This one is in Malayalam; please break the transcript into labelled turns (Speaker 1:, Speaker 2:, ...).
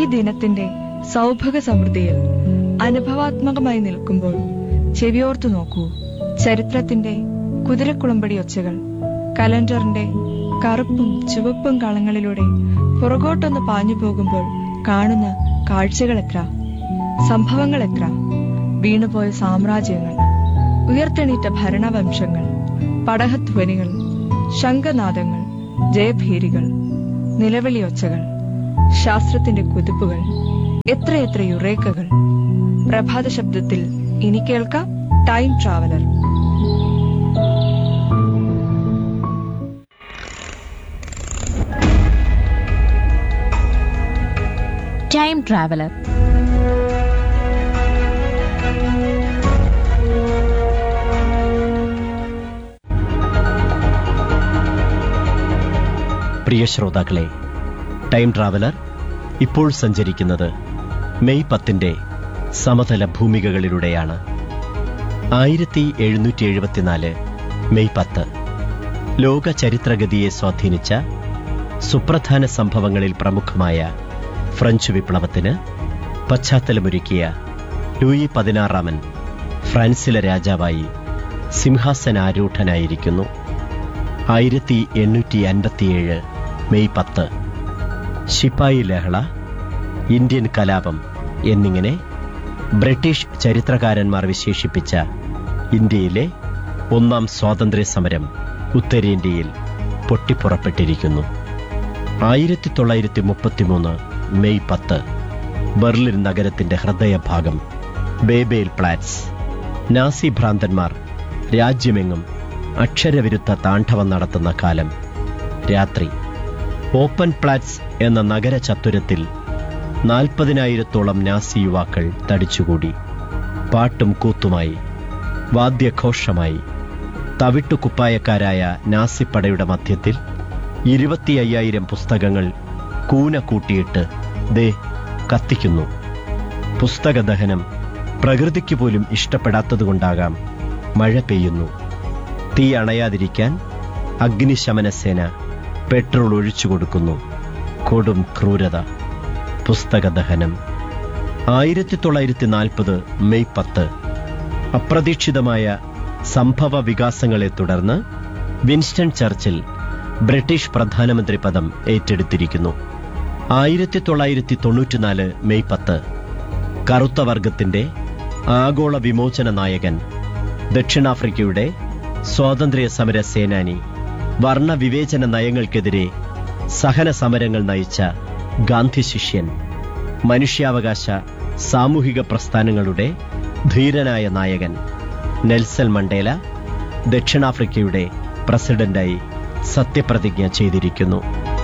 Speaker 1: ദിനത്തിന്റെ സൗഭഗ സമൃദ്ധിയിൽ അനുഭവാത്മകമായി നിൽക്കുമ്പോൾ ചെവിയോർത്തു നോക്കൂ ചരിത്രത്തിന്റെ കുതിരക്കുളമ്പടി ഒച്ചകൾ കലണ്ടറിന്റെ കറുപ്പും ചുവപ്പും കളങ്ങളിലൂടെ പുറകോട്ടൊന്ന് പാഞ്ഞു പോകുമ്പോൾ കാണുന്ന കാഴ്ചകൾ എത്ര സംഭവങ്ങൾ എത്ര വീണുപോയ സാമ്രാജ്യങ്ങൾ ഉയർത്തെണീറ്റ ഭരണവംശങ്ങൾ പടഹധ്വനികൾ ശംഖനാദങ്ങൾ ജയഭീരികൾ നിലവിളിയൊച്ചകൾ ശാസ്ത്രത്തിന്റെ കുതിപ്പുകൾ എത്രയെത്ര യുറേക്കകൾ പ്രഭാത ശബ്ദത്തിൽ ഇനി കേൾക്കാം ടൈം ട്രാവലർ
Speaker 2: ടൈം ട്രാവലർ
Speaker 3: പ്രിയ ശ്രോതാക്കളെ ടൈം ട്രാവലർ ഇപ്പോൾ സഞ്ചരിക്കുന്നത് മെയ് പത്തിന്റെ സമതല ഭൂമികകളിലൂടെയാണ് ആയിരത്തി എഴുന്നൂറ്റി എഴുപത്തിനാല് മെയ് പത്ത് ലോക ചരിത്രഗതിയെ സ്വാധീനിച്ച സുപ്രധാന സംഭവങ്ങളിൽ പ്രമുഖമായ ഫ്രഞ്ച് വിപ്ലവത്തിന് പശ്ചാത്തലമൊരുക്കിയ ലൂയി പതിനാറാമൻ ഫ്രാൻസിലെ രാജാവായി സിംഹാസനാരൂഢനായിരിക്കുന്നു ആയിരത്തി എണ്ണൂറ്റി അൻപത്തിയേഴ് മെയ് പത്ത് ശിപ്പായി ലഹള ഇന്ത്യൻ കലാപം എന്നിങ്ങനെ ബ്രിട്ടീഷ് ചരിത്രകാരന്മാർ വിശേഷിപ്പിച്ച ഇന്ത്യയിലെ ഒന്നാം സ്വാതന്ത്ര്യ സമരം ഉത്തരേന്ത്യയിൽ പൊട്ടിപ്പുറപ്പെട്ടിരിക്കുന്നു ആയിരത്തി തൊള്ളായിരത്തി മുപ്പത്തിമൂന്ന് മെയ് പത്ത് ബെർലിൻ നഗരത്തിന്റെ ഹൃദയഭാഗം ബേബേൽ പ്ലാറ്റ്സ് നാസി ഭ്രാന്തന്മാർ രാജ്യമെങ്ങും അക്ഷരവിരുദ്ധ താണ്ഡവം നടത്തുന്ന കാലം രാത്രി ഓപ്പൺ പ്ലാറ്റ്സ് എന്ന നഗര ചത്തുരത്തിൽ നാൽപ്പതിനായിരത്തോളം നാസി യുവാക്കൾ തടിച്ചുകൂടി പാട്ടും കൂത്തുമായി വാദ്യഘോഷമായി തവിട്ടുകുപ്പായക്കാരായ നാസിപ്പടയുടെ മധ്യത്തിൽ ഇരുപത്തി അയ്യായിരം പുസ്തകങ്ങൾ കൂന കൂട്ടിയിട്ട് ദേ കത്തിക്കുന്നു പുസ്തകദഹനം പ്രകൃതിക്ക് പോലും ഇഷ്ടപ്പെടാത്തതുകൊണ്ടാകാം മഴ പെയ്യുന്നു തീ അണയാതിരിക്കാൻ അഗ്നിശമനസേന പെട്രോൾ ഒഴിച്ചു കൊടുക്കുന്നു കൊടും ക്രൂരത പുസ്തകദഹനം ആയിരത്തി തൊള്ളായിരത്തി നാൽപ്പത് മെയ് പത്ത് അപ്രതീക്ഷിതമായ സംഭവ വികാസങ്ങളെ തുടർന്ന് വിൻസ്റ്റൺ ചർച്ചിൽ ബ്രിട്ടീഷ് പ്രധാനമന്ത്രി പദം ഏറ്റെടുത്തിരിക്കുന്നു ആയിരത്തി തൊള്ളായിരത്തി തൊണ്ണൂറ്റിനാല് മെയ് പത്ത് കറുത്ത വർഗത്തിന്റെ ആഗോള വിമോചന നായകൻ ദക്ഷിണാഫ്രിക്കയുടെ സ്വാതന്ത്ര്യ സമര സേനാനി വർണ്ണവിവേചന നയങ്ങൾക്കെതിരെ സഹന സമരങ്ങൾ നയിച്ച ഗാന്ധി ശിഷ്യൻ മനുഷ്യാവകാശ സാമൂഹിക പ്രസ്ഥാനങ്ങളുടെ ധീരനായ നായകൻ നെൽസൺ മണ്ടേല ദക്ഷിണാഫ്രിക്കയുടെ പ്രസിഡന്റായി സത്യപ്രതിജ്ഞ ചെയ്തിരിക്കുന്നു